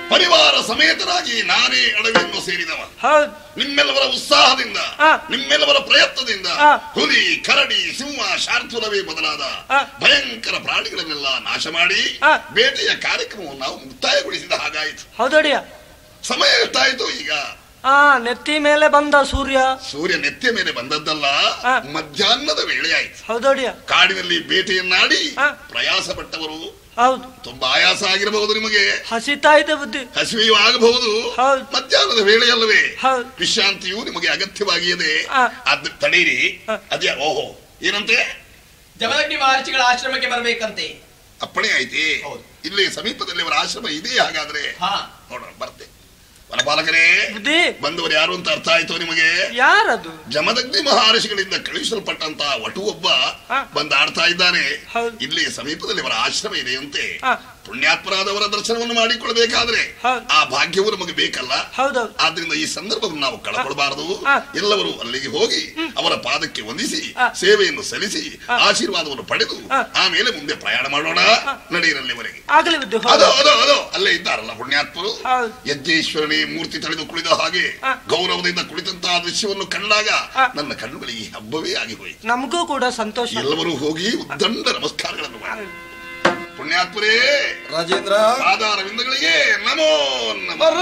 ಪರಿವಾರ ಸಮೇತರಾಗಿ ನಾನೇ ಅಡವಿಯನ್ನು ಸೇರಿದವ ಹೌದು ನಿಮ್ಮೆಲ್ಲವರ ಉತ್ಸಾಹದಿಂದ ಆ. ನಿಮ್ಮೆಲ್ಲವರ ಪ್ರಯತ್ನದಿಂದ ಆ. ಹುಲಿ ಕರಡಿ ಸಿಂಹ ಶಾರ್ದೂಲವೇ ಮೊದಲಾದ ಆ. ಭಯಂಕರ ಪ್ರಾಣಿಗಳನ್ನೆಲ್ಲ ನಾಶ ಮಾಡಿ ಆ. ಬೇಟೆಯ ಕಾರ್ಯಕ್ರಮವನ್ನು ನಾವು ಮುಕ್ತಾಯಗೊಳಿಸಿದ ಹಾಗಾಯಿತು ಹೌದಡಿಯ ಸಮಯ ಎಷ್ಟಾಯಿತು ಈಗ ಆ ನೆತ್ತಿ ಮೇಲೆ ಬಂದ ಸೂರ್ಯ ಸೂರ್ಯ ನೆತ್ತಿಯ ಮೇಲೆ ಬಂದದ್ದಲ್ಲ ಆ. ಮಧ್ಯಾಹ್ನದ ವೇಳೆಯಾಯಿತು ಹೌದಡಿಯ ಕಾಡಿನಲ್ಲಿ ಬೇಟೆಯನ್ನಾಡಿ ಆ. ಪ್ರಯಾಸ ಪಟ್ಟವರು ಹೌದು ತುಂಬಾ ಆಯಾಸ ಆಗಿರಬಹುದು ನಿಮಗೆ ಹಸಿತಾ ಇದೆ ಬುದ್ಧಿ ಹಸಿವೆಯೂ ಆಗಬಹುದು ಹೌದು. ಮಧ್ಯಾಹ್ನದ ವೇಳೆಯಲ್ಲವೇ ಹೌದು. ವಿಶ್ರಾಂತಿಯು ನಿಮಗೆ ಅಗತ್ಯವಾಗಿಯದೆ ಆ. ಅದ್ ತಡೀರಿ ಆ. ಅದ್ಯಾ ಓಹೋ ಏನಂತೆ ಜಮದಗ್ನಿ ಮಹರ್ಷಿಗಳ ಆಶ್ರಮಕ್ಕೆ ಬರಬೇಕಂತೆ ಅಪ್ಪಣೆ ಐತಿ ಹೌದು. ಇಲ್ಲಿ ಸಮೀಪದಲ್ಲಿ ಅವರ ಆಶ್ರಮ ಇದೆ ಹಾಗಾದ್ರೆ ಹಾ ನೋಡೋಣ ಬರ್ತೆ ವನಪಾಲಕರೇ ಬುದ್ಧಿ ಬಂದವರು ಯಾರು ಅಂತ ಅರ್ಥ ಆಯ್ತು ನಿಮಗೆ ಯಾರದು ಜಮದಗ್ನಿ ಮಹರ್ಷಿಗಳಿಂದ ಕಳುಹಿಸಲ್ಪಟ್ಟಂತ ವಟು ಒಬ್ಬ ಆ. ಬಂದು ಆಡ್ತಾ ಇದ್ದಾನೆ ಹೌದು. ಇಲ್ಲಿ ಸಮೀಪದಲ್ಲಿ ಅವರ ಆಶ್ರಮ ಇದೆಯಂತೆ ಆ. ಪುಣ್ಯಾತ್ಮರಾದವರ ದರ್ಶನವನ್ನು ಮಾಡಿಕೊಳ್ಬೇಕಾದ್ರೆ ಹೌದು. ಆ ಭಾಗ್ಯವು ನಮಗೆ ಬೇಕಲ್ಲ ಹೌದೌದು ಆದ್ರಿಂದ ಈ ಸಂದರ್ಭವನ್ನು ನಾವು ಕಳಕೊಳ್ಬಾರದು ಆ. ಎಲ್ಲವರು ಅಲ್ಲಿಗೆ ಹೋಗಿ ಅವರ ಪಾದಕ್ಕೆ ವಂದಿಸಿ ಆ. ಸೇವೆಯನ್ನು ಸಲ್ಲಿಸಿ ಆ. ಆಶೀರ್ವಾದವನ್ನು ಪಡೆದು ಆ. ಆಮೇಲೆ ಮುಂದೆ ಪ್ರಯಾಣ ಮಾಡೋಣ ನಡೆಯಿರಲ್ಲಿವರೆಗೆ ಆಗಲಿ ಬುದ್ಧಿ ಅದು ಹೌದು ಅದು ಅದು ಅಲ್ಲೇ ಇದ್ದಾರಲ್ಲ ಪುಣ್ಯಾತ್ಮರು ಹೌದು. ಯಜ್ಞೇಶ್ವರನೇ ಮೂರ್ತಿ ತಳೆದು ಕುಳಿದ ಹಾಗೆ ಆ. ಗೌರವದಿಂದ ಕುಳಿತಂತಹ ದೃಶ್ಯವನ್ನು ಕಂಡಾಗ ಆ. ನನ್ನ ಕಣ್ಣುಗಳಿಗೆ ಹಬ್ಬವೇ ಆಗಿ ಹೋಯಿತು ನಮಗೂ ಕೂಡ ಸಂತೋಷ ಎಲ್ಲರೂ ಹೋಗಿ ಉದ್ದಂಡ ನಮಸ್ಕಾರಗಳನ್ನು ಮಾಡಿ ಪುಣ್ಯಾತ್ಮರೇ ರಾಜೇಂದ್ರ ಪಾದಾರವಿಂದಗಳಿಗೆ ನಮೋ ನಮಃ